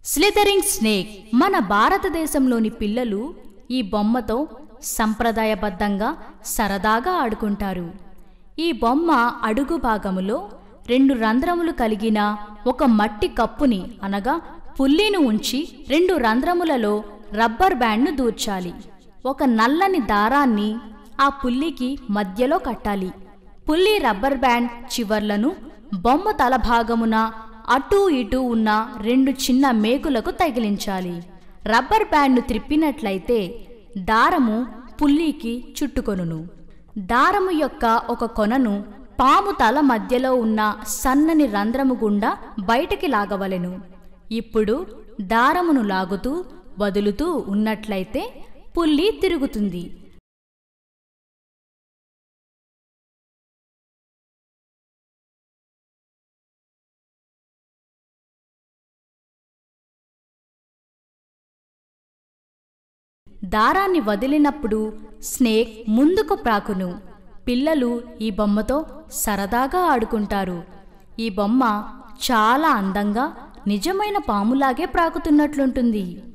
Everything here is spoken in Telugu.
స్లిథరింగ్ స్నేక్ మన భారతదేశంలోని పిల్లలు ఈ బొమ్మతో సంప్రదాయబద్ధంగా సరదాగా ఆడుకుంటారు ఈ బొమ్మ అడుగు భాగములో రెండు రంధ్రములు కలిగిన ఒక మట్టి కప్పుని అనగా పుల్లిని ఉంచి రెండు రంధ్రములలో రబ్బర్ బ్యాండ్ను దూర్చాలి ఒక నల్లని దారాన్ని ఆ పుల్లికి మధ్యలో కట్టాలి పుల్లి రబ్బర్ బ్యాండ్ చివర్లను బొమ్మ తల భాగమున అటూ ఇటూ ఉన్న రెండు చిన్న మేకులకు తగిలించాలి రబ్బర్ బ్యాండ్ను త్రిప్పినట్లయితే దారము పుల్లికి చుట్టుకొనును దారము యొక్క ఒక కొనను పాము తల మధ్యలో ఉన్న సన్నని రంధ్రము గుండా బయటికి లాగవలెను ఇప్పుడు దారమును లాగుతూ వదులుతూ ఉన్నట్లయితే పుల్లి తిరుగుతుంది దారాన్ని వదిలినప్పుడు స్నేక్ ముందుకు ప్రాకును పిల్లలు ఈ బొమ్మతో సరదాగా ఆడుకుంటారు ఈ బొమ్మ చాలా అందంగా నిజమైన పాములాగే ప్రాకుతున్నట్లుంటుంది